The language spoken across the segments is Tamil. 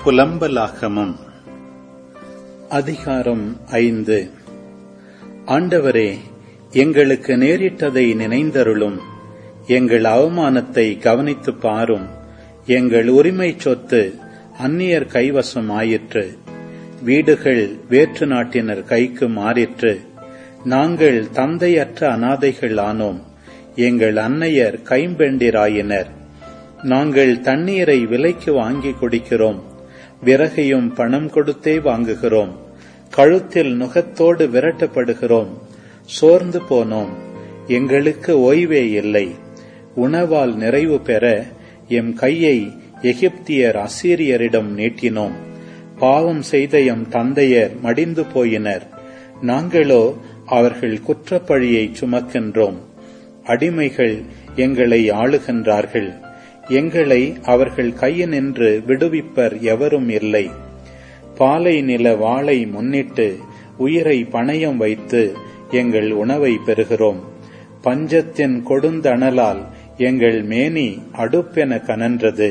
புலம்பலாகமம் அதிகாரம் ஐந்து ஆண்டவரே எங்களுக்கு நேரிட்டதை நினைந்தருளும் எங்கள் அவமானத்தை கவனித்துப் பாரும் எங்கள் உரிமை சொத்து அந்நியர் கைவசம் ஆயிற்று வீடுகள் வேற்று நாட்டினர் கைக்கு மாறிற்று நாங்கள் தந்தையற்ற அனாதைகள் ஆனோம் எங்கள் அன்னையர் கைம்பெண்டிராயினர் நாங்கள் தண்ணீரை விலைக்கு வாங்கி குடிக்கிறோம் விறகையும் பணம் கொடுத்தே வாங்குகிறோம் கழுத்தில் நுகத்தோடு விரட்டப்படுகிறோம் சோர்ந்து போனோம் எங்களுக்கு ஓய்வே இல்லை உணவால் நிறைவு பெற எம் கையை எகிப்தியர் அசீரியரிடம் நீட்டினோம் பாவம் செய்த எம் தந்தையர் மடிந்து போயினர் நாங்களோ அவர்கள் குற்றப்பழியை சுமக்கின்றோம் அடிமைகள் எங்களை ஆளுகின்றார்கள் எங்களை அவர்கள் கையினின்று விடுவிப்பர் எவரும் இல்லை பாலை நில வாளை முன்னிட்டு உயிரை பணயம் வைத்து எங்கள் உணவை பெறுகிறோம் பஞ்சத்தின் கொடுந்தணலால் எங்கள் மேனி அடுப்பென கனன்றது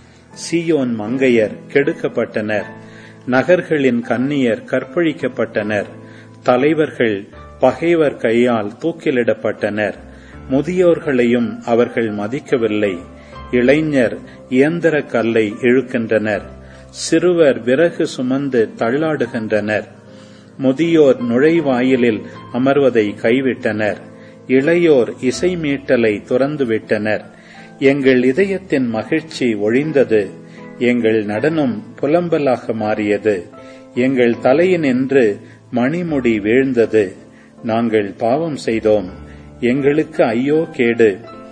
சியோன் மங்கையர் கெடுக்கப்பட்டனர் நகர்களின் கன்னியர் கற்பழிக்கப்பட்டனர் தலைவர்கள் பகைவர் கையால் தூக்கிலிடப்பட்டனர் முதியோர்களையும் அவர்கள் மதிக்கவில்லை இளைஞர் இயந்திர கல்லை இழுக்கின்றனர் சிறுவர் விறகு சுமந்து தள்ளாடுகின்றனர் முதியோர் நுழைவாயிலில் அமர்வதை கைவிட்டனர் இளையோர் இசை மீட்டலை துறந்துவிட்டனர் எங்கள் இதயத்தின் மகிழ்ச்சி ஒழிந்தது எங்கள் நடனம் புலம்பலாக மாறியது எங்கள் தலையினின்று மணிமுடி வீழ்ந்தது நாங்கள் பாவம் செய்தோம் எங்களுக்கு ஐயோ கேடு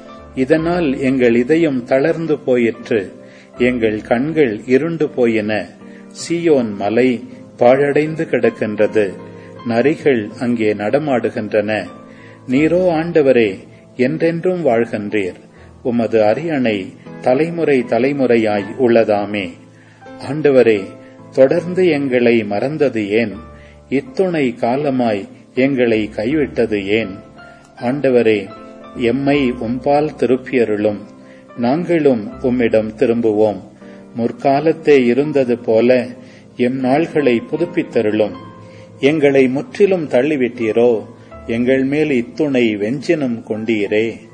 இதனால் எங்கள் இதயம் தளர்ந்து போயிற்று எங்கள் கண்கள் இருண்டு போயின சியோன் மலை பாழடைந்து கிடக்கின்றது நரிகள் அங்கே நடமாடுகின்றன நீரோ ஆண்டவரே என்றென்றும் வாழ்கின்றீர் உமது அரியணை தலைமுறை தலைமுறையாய் உள்ளதாமே ஆண்டவரே தொடர்ந்து எங்களை மறந்தது ஏன் இத்துணை காலமாய் எங்களை கைவிட்டது ஏன் ஆண்டவரே எம்மை உம்பால் திருப்பியருளும் நாங்களும் உம்மிடம் திரும்புவோம் முற்காலத்தே இருந்தது போல எம் நாள்களை புதுப்பித்தருளும் எங்களை முற்றிலும் தள்ளிவிட்டீரோ எங்கள் மேல் இத்துணை வெஞ்சினம் கொண்டீரே